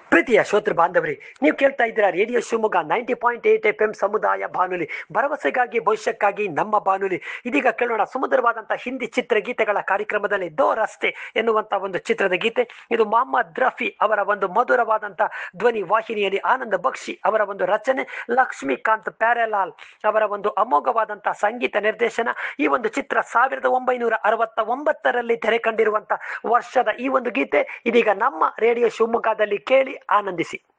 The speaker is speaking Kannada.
ಪ್ರೀತಿಯ ಶ್ರೋತೃ ಬಾಂಧವರೇ ನೀವು ಕೇಳ್ತಾ ಇದ್ದೀರಾ radio Shivamogga ninety point eight F M ಸಮುದಾಯ ಬಾನುಲಿ ಭರವಸೆಗಾಗಿ ಭವಿಷ್ಯಕ್ಕಾಗಿ ನಮ್ಮ ಬಾನುಲಿ ಇದೀಗ ಕೇಳೋಣ ಸುಮಧುರವಾದಂತಹ ಹಿಂದಿ ಚಿತ್ರಗೀತೆಗಳ ಕಾರ್ಯಕ್ರಮದಲ್ಲಿ ದೋ ರಸ್ತೆ ಎನ್ನುವಂತ ಒಂದು ಚಿತ್ರದ ಗೀತೆ ಇದು ಮೊಹಮ್ಮದ್ ರಫಿ ಅವರ ಒಂದು ಮಧುರವಾದಂತಹ ಧ್ವನಿ ವಾಹಿನಿಯಲ್ಲಿ ಆನಂದ ಬಕ್ಷಿ ಅವರ ಒಂದು ರಚನೆ ಲಕ್ಷ್ಮೀಕಾಂತ್ ಪ್ಯಾರೆಲಾಲ್ ಅವರ ಒಂದು ಅಮೋಘವಾದಂತಹ ಸಂಗೀತ ನಿರ್ದೇಶನ ಈ ಒಂದು ಚಿತ್ರ ಸಾವಿರದ ಒಂಬೈನೂರ ಅರವತ್ತ ಒಂಬತ್ತರಲ್ಲಿ ತೆರೆ ಕಂಡಿರುವಂತಹ ವರ್ಷದ ಈ ಒಂದು ಗೀತೆ ಇದೀಗ ನಮ್ಮ ರೇಡಿಯೋ ಶಿವಮೊಗ್ಗದಲ್ಲಿ ಕೇಳಿ ಆನಂದಿಸಿ